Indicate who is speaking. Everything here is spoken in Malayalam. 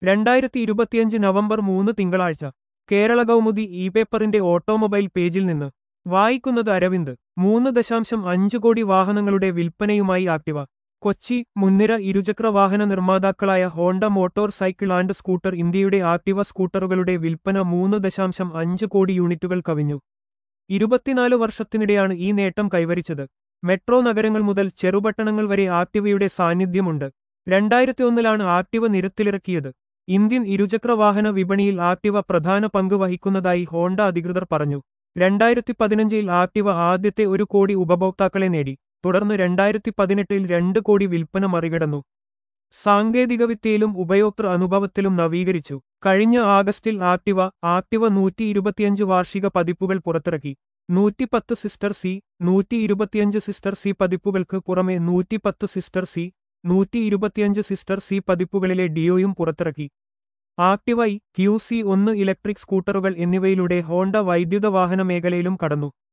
Speaker 1: രണ്ടായിരത്തി ഇരുപത്തിയഞ്ച് നവംബർ മൂന്ന് തിങ്കളാഴ്ച കേരള കൗമുദി ഇ പേപ്പറിന്റെ ഓട്ടോമൊബൈൽ പേജിൽ നിന്ന് വായിക്കുന്നത് അരവിന്ദ് മൂന്ന് ദശാംശം അഞ്ച് കോടി വാഹനങ്ങളുടെ വിൽപ്പനയുമായി ആക്ടിവ കൊച്ചി മുൻനിര ഇരുചക്ര വാഹന നിർമ്മാതാക്കളായ Honda motor cycle and scooter ഇന്ത്യയുടെ ആക്ടിവ സ്കൂട്ടറുകളുടെ വിൽപ്പന മൂന്ന് ദശാംശം അഞ്ച് കോടി യൂണിറ്റുകൾ കവിഞ്ഞു ഇരുപത്തിനാല് വർഷത്തിനിടെയാണ് ഈ നേട്ടം കൈവരിച്ചത് മെട്രോ നഗരങ്ങൾ മുതൽ ചെറുപട്ടണങ്ങൾ വരെ ആക്ടിവയുടെ സാന്നിധ്യമുണ്ട് രണ്ടായിരത്തി ഒന്നിലാണ് ആക്ടിവ നിരത്തിലിറക്കിയത് ഇന്ത്യൻ ഇരുചക്ര വാഹന വിപണിയിൽ ആക്ടിവ പ്രധാന പങ്ക് വഹിക്കുന്നതായി ഹോണ്ട അധികൃതർ പറഞ്ഞു രണ്ടായിരത്തി പതിനഞ്ചിൽ ആക്ടിവ ആദ്യത്തെ ഒരു കോടി ഉപഭോക്താക്കളെ നേടി തുടർന്ന് രണ്ടായിരത്തി പതിനെട്ടിൽ രണ്ട് കോടി വിൽപ്പന മറികടന്നു സാങ്കേതികവിദ്യയിലും ഉപയോക്തൃ അനുഭവത്തിലും നവീകരിച്ചു കഴിഞ്ഞ ആഗസ്റ്റിൽ ആക്ടിവ ആക്ടിവ നൂറ്റി ഇരുപത്തിയഞ്ച് വാർഷിക പതിപ്പുകൾ പുറത്തിറക്കി നൂറ്റിപ്പത്ത് സിസ്റ്റർ സി നൂറ്റി ഇരുപത്തിയഞ്ച് സിസ്റ്റർ സി പതിപ്പുകൾക്ക് പുറമെ നൂറ്റിപ്പത്ത് സിസ്റ്റർ സി നൂറ്റി ഇരുപത്തിയഞ്ച് സിസ്റ്റർ സി പതിപ്പുകളിലെ ഡിയോയും പുറത്തിറക്കി ആക്ടിവൈ ക്യു സി ഒന്ന് ഇലക്ട്രിക് സ്കൂട്ടറുകൾ എന്നിവയിലൂടെ ഹോണ്ട വൈദ്യുത വാഹന മേഖലയിലും കടന്നു